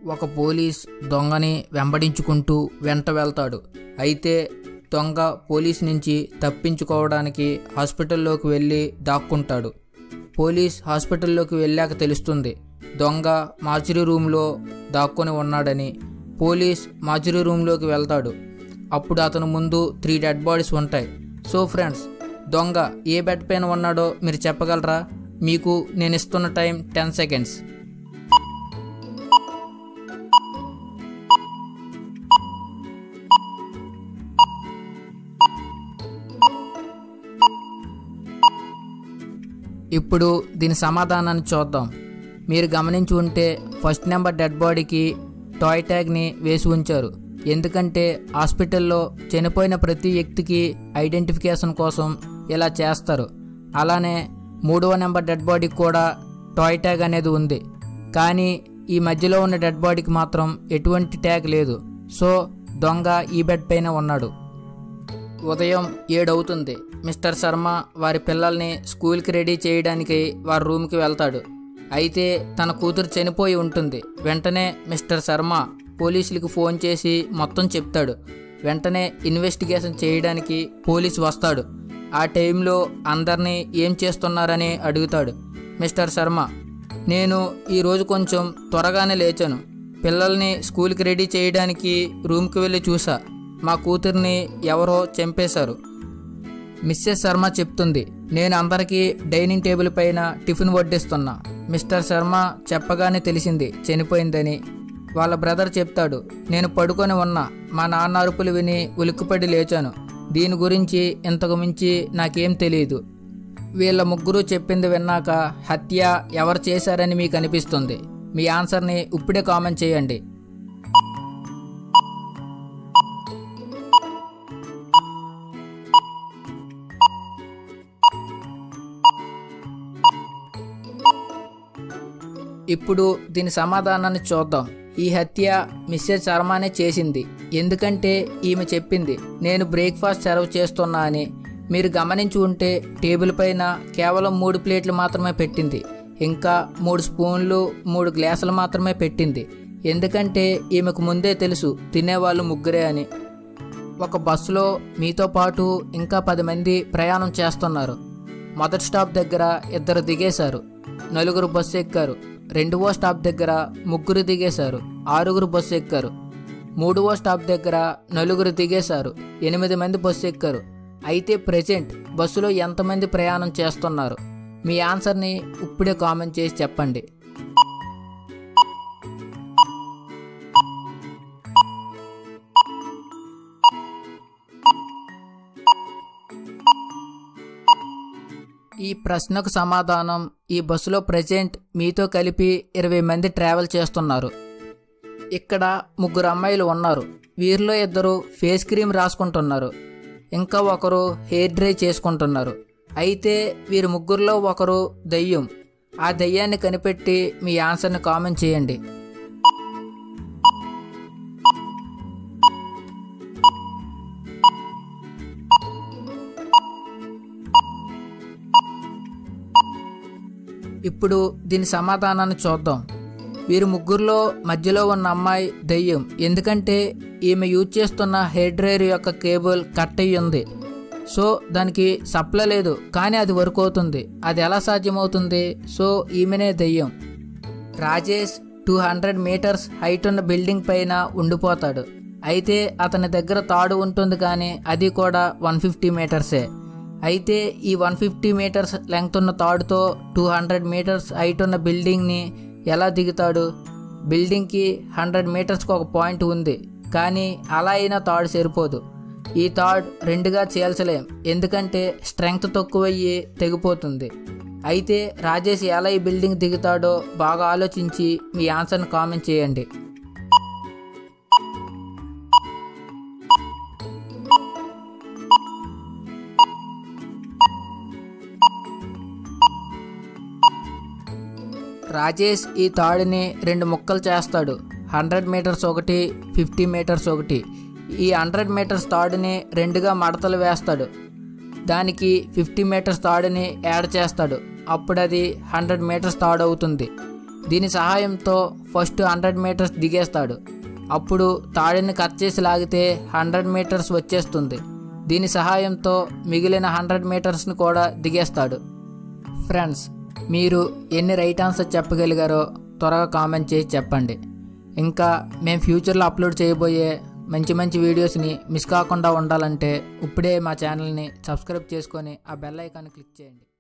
ఒక పోలీస్ దొంగని వెంబడించుకుంటూ వెంట వెళ్తాడు అయితే దొంగ పోలీస్ నుంచి తప్పించుకోవడానికి హాస్పిటల్లోకి వెళ్ళి దాక్కుంటాడు పోలీస్ హాస్పిటల్లోకి వెళ్ళాక తెలుస్తుంది దొంగ మార్చురీ రూమ్లో దాక్కొని ఉన్నాడని పోలీస్ మార్చురీ రూమ్లోకి వెళ్తాడు అప్పుడు అతను ముందు త్రీ డెడ్ బాడీస్ ఉంటాయి సో ఫ్రెండ్స్ దొంగ ఏ బెడ్ పైన ఉన్నాడో మీరు చెప్పగలరా మీకు నేను ఇస్తున్న టైం టెన్ సెకండ్స్ ఇప్పుడు దీని సమాధానాన్ని చూద్దాం మీరు గమనించి ఉంటే ఫస్ట్ నెంబర్ డెడ్ బాడీకి టాయ్ ట్యాగ్ని వేసి ఉంచారు ఎందుకంటే హాస్పిటల్లో చనిపోయిన ప్రతి వ్యక్తికి ఐడెంటిఫికేషన్ కోసం ఇలా చేస్తారు అలానే మూడవ నెంబర్ డెడ్ బాడీకి కూడా టాయ్ ట్యాగ్ అనేది ఉంది కానీ ఈ మధ్యలో ఉన్న డెడ్ బాడీకి మాత్రం ఎటువంటి ట్యాగ్ లేదు సో దొంగ ఈ బెడ్ పైన ఉన్నాడు ఉదయం ఏడవుతుంది మిస్టర్ శర్మ వారి పిల్లల్ని స్కూల్కి రెడీ చేయడానికి వారి రూమ్కి వెళ్తాడు అయితే తన కూతురు చనిపోయి ఉంటుంది వెంటనే మిస్టర్ శర్మ పోలీసులకు ఫోన్ చేసి మొత్తం చెప్తాడు వెంటనే ఇన్వెస్టిగేషన్ చేయడానికి పోలీస్ వస్తాడు ఆ టైంలో అందరినీ ఏం చేస్తున్నారని అడుగుతాడు మిస్టర్ శర్మ నేను ఈరోజు కొంచెం త్వరగానే లేచాను పిల్లల్ని స్కూల్కి రెడీ చేయడానికి రూమ్కి వెళ్ళి చూసా మా కూతుర్ని ఎవరో చంపేశారు మిస్సెస్ శర్మ చెప్తుంది నేను అందరికీ డైనింగ్ టేబుల్ పైన టిఫిన్ వడ్డిస్తున్నా మిస్టర్ శర్మ చెప్పగానే తెలిసింది చనిపోయిందని వాళ్ళ బ్రదర్ చెప్తాడు నేను పడుకొని ఉన్నా మా నాన్న అరుపులు విని ఉలిక్కిపడి లేచాను దీని గురించి ఇంతకు మించి నాకేం తెలియదు వీళ్ళ ముగ్గురు చెప్పింది విన్నాక హత్య ఎవరు చేశారని మీకు అనిపిస్తుంది మీ ఆన్సర్ని ఇప్పుడే కామెంట్ చేయండి ఇప్పుడు దీని సమాధానాన్ని చూద్దాం ఈ హత్య మిస్సెస్ శర్మనే చేసింది ఎందుకంటే ఈమె చెప్పింది నేను బ్రేక్ఫాస్ట్ సర్వ్ చేస్తున్నా అని మీరు గమనించి ఉంటే టేబుల్ పైన కేవలం మూడు ప్లేట్లు మాత్రమే పెట్టింది ఇంకా మూడు స్పూన్లు మూడు గ్లాసులు మాత్రమే పెట్టింది ఎందుకంటే ఈమెకు ముందే తెలుసు తినేవాళ్ళు ముగ్గురే అని ఒక బస్సులో మీతో పాటు ఇంకా పది మంది ప్రయాణం చేస్తున్నారు మొదటి స్టాప్ దగ్గర ఇద్దరు దిగేశారు నలుగురు బస్సు ఎక్కారు రెండవ స్టాప్ దగ్గర ముగ్గురు దిగేశారు ఆరుగురు బస్సు ఎక్కారు మూడవ స్టాప్ దగ్గర నలుగురు దిగేశారు ఎనిమిది మంది బస్సు ఎక్కారు అయితే ప్రెజెంట్ బస్సులో ఎంతమంది ప్రయాణం చేస్తున్నారు మీ ఆన్సర్ని ఇప్పుడే కామెంట్ చేసి చెప్పండి ఈ ప్రశ్నకు సమాధానం ఈ బస్సులో ప్రజెంట్ మీతో కలిపి ఇరవై మంది ట్రావెల్ చేస్తున్నారు ఇక్కడ ముగ్గురు అమ్మాయిలు ఉన్నారు వీరిలో ఇద్దరు ఫేస్ క్రీమ్ రాసుకుంటున్నారు ఇంకా ఒకరు హెయిర్ డ్రై చేసుకుంటున్నారు అయితే వీరి ముగ్గురులో ఒకరు దయ్యం ఆ దయ్యాన్ని కనిపెట్టి మీ ఆన్సర్ని కామెంట్ చేయండి ఇప్పుడు దీని సమాధానాన్ని చూద్దాం వీరి ముగ్గురులో మధ్యలో ఉన్న అమ్మాయి దయ్యం ఎందుకంటే ఈమె యూజ్ చేస్తున్న హెయిర్ డ్రైయర్ యొక్క కేబుల్ కట్ అయ్యి ఉంది సో దానికి సప్లై లేదు కానీ అది వర్క్ అవుతుంది అది ఎలా సాధ్యమవుతుంది సో ఈమెనే దయ్యం Rajesh two hundred metres height ఉన్న బిల్డింగ్ పైన ఉండిపోతాడు అయితే అతని దగ్గర తాడు ఉంటుంది కానీ అది కూడా వన్ ఫిఫ్టీ మీటర్సే అయితే ఈ వన్ ఫిఫ్టీ మీటర్స్ లెంగ్త్ ఉన్న తాడుతో టూ హండ్రెడ్ మీటర్స్ హైట్ ఉన్న బిల్డింగ్ని ఎలా దిగుతాడు బిల్డింగ్కి హండ్రెడ్ మీటర్స్కి ఒక పాయింట్ ఉంది కానీ అలా అయినా తాడు సరిపోదు ఈ తాడ్ రెండుగా చేల్చలేం ఎందుకంటే స్ట్రెంగ్త్ తక్కువయ్యి తెగిపోతుంది అయితే రాజేష్ ఎలా ఈ బిల్డింగ్ దిగుతాడో బాగా ఆలోచించి మీ ఆన్సర్ని కామెంట్ చేయండి రాజేష్ ఈ తాడుని రెండు ముక్కలు చేస్తాడు హండ్రెడ్ మీటర్స్ ఒకటి ఫిఫ్టీ మీటర్స్ ఒకటి ఈ హండ్రెడ్ మీటర్స్ తాడుని రెండుగా మడతలు వేస్తాడు దానికి ఫిఫ్టీ మీటర్స్ తాడుని యాడ్ చేస్తాడు అప్పుడు అది హండ్రెడ్ మీటర్స్ తాడు అవుతుంది దీని సహాయంతో ఫస్ట్ హండ్రెడ్ మీటర్స్ దిగేస్తాడు అప్పుడు తాడుని కట్ చేసి లాగితే హండ్రెడ్ మీటర్స్ వచ్చేస్తుంది దీని సహాయంతో మిగిలిన హండ్రెడ్ మీటర్స్ని కూడా దిగేస్తాడు ఫ్రెండ్స్ మీరు ఎన్ని రైట్ ఆన్సర్ చెప్పగలిగారో త్వరగా కామెంట్ చేసి చెప్పండి ఇంకా మేము ఫ్యూచర్లో అప్లోడ్ చేయబోయే మంచి మంచి వీడియోస్ని మిస్ కాకుండా ఉండాలంటే ఇప్పుడే మా ఛానల్ని సబ్స్క్రైబ్ చేసుకొని ఆ బెల్ ఐకాన్ని క్లిక్ చేయండి